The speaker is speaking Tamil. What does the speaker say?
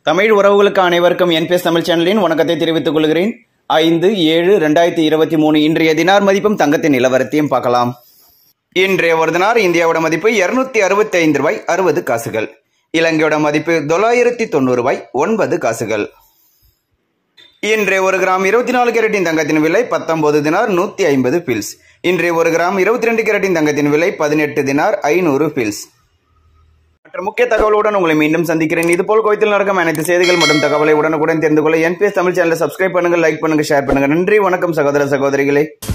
தமிழ் உறவுகளுக்கு அனைவருக்கும் என்பிஎஸ் தமிழ் சேனலின் வணக்கத்தை தெரிவித்துக் கொள்கிறேன் ஐந்து ஏழு ரெண்டாயிரத்தி இருபத்தி மூணு இன்றைய தினார் மதிப்பும் தங்கத்தின் நிலவரத்தையும் பார்க்கலாம் இன்றைய ஒரு தினார் இந்தியாவோட மதிப்பு இருநூத்தி அறுபத்தி ஐந்து ரூபாய் அறுபது காசுகள் இலங்கையோட மதிப்பு தொள்ளாயிரத்தி தொண்ணூறு ரூபாய் ஒன்பது காசுகள் இன்றைய ஒரு கிராம் இருபத்தி நாலு கேரட்டின் தங்கத்தின் விலை பத்தொன்பது தினார் நூத்தி ஐம்பது பில்ஸ் இன்றைய ஒரு கிராம் இருபத்தி ரெண்டு கேரட்டின் தங்கத்தின் விலை பதினெட்டு தினார் ஐநூறு பில்ஸ் மற்ற முக்கிய தகவலுடன் உங்களை மீண்டும் சந்திக்கிறேன் இதுபோல் கோயத்தில் நடக்கும் அனைத்து செய்திகள் மற்றும் தகவலை உடனுக்குடன் தெரிந்து கொள்ள என்பிஎஸ் தமிழ் சேனலை சப்ஸ்கிரைப் பண்ணுங்க லைக் பண்ணுங்க ஷேர் பண்ணுங்க நன்றி வணக்கம் சகோதர சகோதரிகளே